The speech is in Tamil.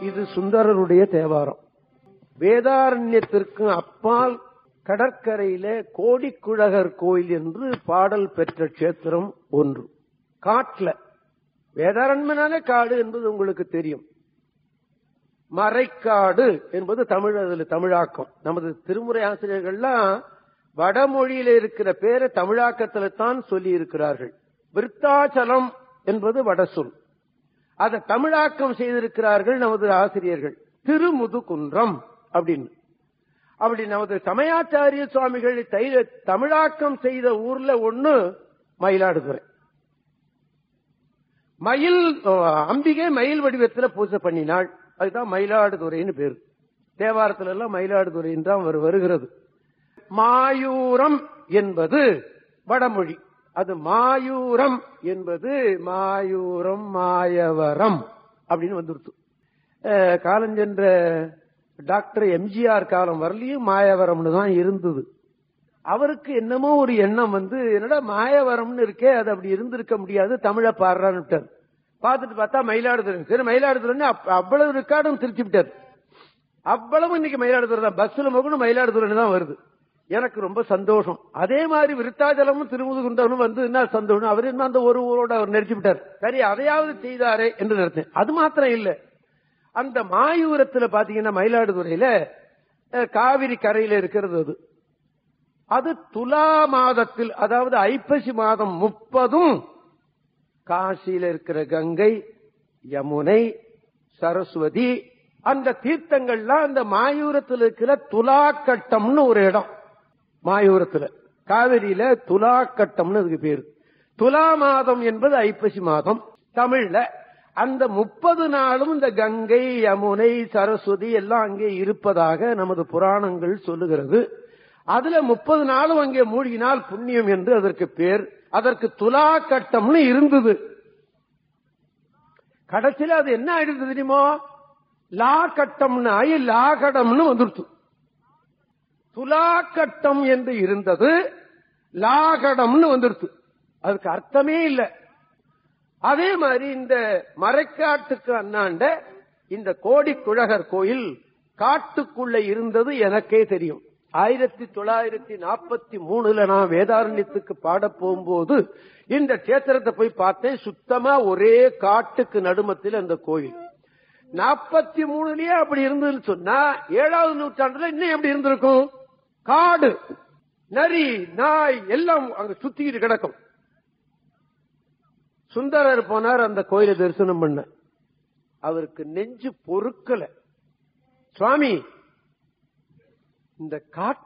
இது சுந்தரருடைய தேவாரம் வேதாரண்யத்திற்கு அப்பால் கடற்கரையிலே கோடிக்குழகர் கோயில் என்று பாடல் பெற்ற கஷேத்திரம் ஒன்று காட்டுல வேதாரண்யனாலே காடு என்பது உங்களுக்கு தெரியும் மறைக்காடு என்பது தமிழ் அதுல தமிழாக்கம் நமது திருமுறை ஆசிரியர்கள்லாம் வடமொழியில இருக்கிற பேரை தமிழாக்கத்துல தான் சொல்லி இருக்கிறார்கள் விருத்தாச்சலம் என்பது வடசொல் அதை தமிழாக்கம் செய்திருக்கிறார்கள் நமது ஆசிரியர்கள் திருமுதுகுன்றம் அப்படின்னு அப்படி நமது சமயாச்சாரிய சுவாமிகள் தை- தமிழாக்கம் செய்த ஊர்ல ஒண்ணு மயிலாடுதுறை மயில் அம்பிகை மயில் வடிவத்தில் பூஜை பண்ணினாள் அதுதான் மயிலாடுதுறைன்னு பேரு தேவாரத்துல எல்லாம் மயிலாடுதுறைன்னு தான் வரு- வருகிறது மாயூரம் என்பது வடமொழி அது மாயூரம் என்பது மாயூரம் மாயவரம் அப்படின்னு வந்துருச்சு அஹ், காலஞ்சென்ற டாக்டர் எம்ஜிஆர் காலம் வரலையும் மாயவரம்னு தான் இருந்தது அவருக்கு என்னமோ ஒரு எண்ணம் வந்து என்னடா மாயவரம்னு இருக்கே அது அப்படி இருந்திருக்க முடியாது தமிழ பாடுறான்னு விட்டார் பார்த்துட்டு பார்த்தா மயிலாடுதுறை சரி மயிலாடுதுறைன்னு அப்ப- அவ்வளவு ரெக்கார்டும் திருச்சி விட்டார் அவ்வளவு இன்னைக்கு மயிலாடுதுறை தான் பஸ்ல மகனும் மயிலாடுதுறைன்னு தான் வருது எனக்கு ரொம்ப சந்தோஷம் அதே மாதிரி விருத்தாச்சலமும் திருமுதுகுண்டனும் வந்து என்ன சந்தோஷம் அவர் என்ன அந்த ஒரு ஊரோட அவர் நெரிச்சு விட்டார் சரி அதையாவது செய்தாரே என்று நினைத்தேன் அது மாத்திரம் இல்ல அந்த மாயூரத்துல பாத்தீங்கன்னா மயிலாடுதுறையில அஹ், காவிரி கரையில இருக்கிறது அது அது துலா மாதத்தில் அதாவது ஐப்பசி மாதம் முப்பதும் காசியில இருக்கிற கங்கை யமுனை சரஸ்வதி அந்த தீர்த்தங்கள்லாம் அந்த மாயூரத்தில் இருக்கிற துலாக்கட்டம்னு ஒரு இடம் மாயூரத்துல காவிரியில துலாக்கட்டம்னு அதுக்கு பேரு துலா மாதம் என்பது ஐப்பசி மாதம் தமிழ்ல அந்த முப்பது நாளும் இந்த கங்கை யமுனை சரஸ்வதி எல்லாம் அங்கே இருப்பதாக நமது புராணங்கள் சொல்லுகிறது அதுல முப்பது நாளும் அங்கே மூழ்கினால் புண்ணியம் என்று அதற்கு பேர் அதற்கு துலா கட்டம்னு இருந்தது கடைசியில அது என்ன ஆயிடுது தெரியுமோ லா கட்டம்னு ஆகி லாகடம்னு வந்துருச்சு துலாக்கட்டம் என்று இருந்தது லாகடம்னு வந்துருச்சு அதுக்கு அர்த்தமே இல்ல அதே மாதிரி இந்த மறைக்காட்டுக்கு அண்ணாண்ட இந்த கோடி குழகர் கோயில் காட்டுக்குள்ள இருந்தது எனக்கே தெரியும் ஆயிரத்தி தொள்ளாயிரத்தி நாற்பத்தி மூணுல நான் வேதாரண்யத்துக்கு பாட போகும்போது இந்த கஷேத்திரத்தை போய் பார்த்தேன் சுத்தமா ஒரே காட்டுக்கு நடுமத்தில் அந்த கோயில் நாற்பத்தி மூணுலயே அப்படி இருந்ததுன்னு சொன்னா ஏழாவது நூற்றாண்டுல இன்னும் எப்படி இருந்திருக்கும் காடு நரி நாய் எல்லாம் அங்க சுத்திக்கிட்டு கிடக்கும் சுந்தரர் போனார் அந்த கோயிலை தரிசனம் பண்ண அவருக்கு நெஞ்சு பொறுக்கல சுவாமி இந்த காட்டு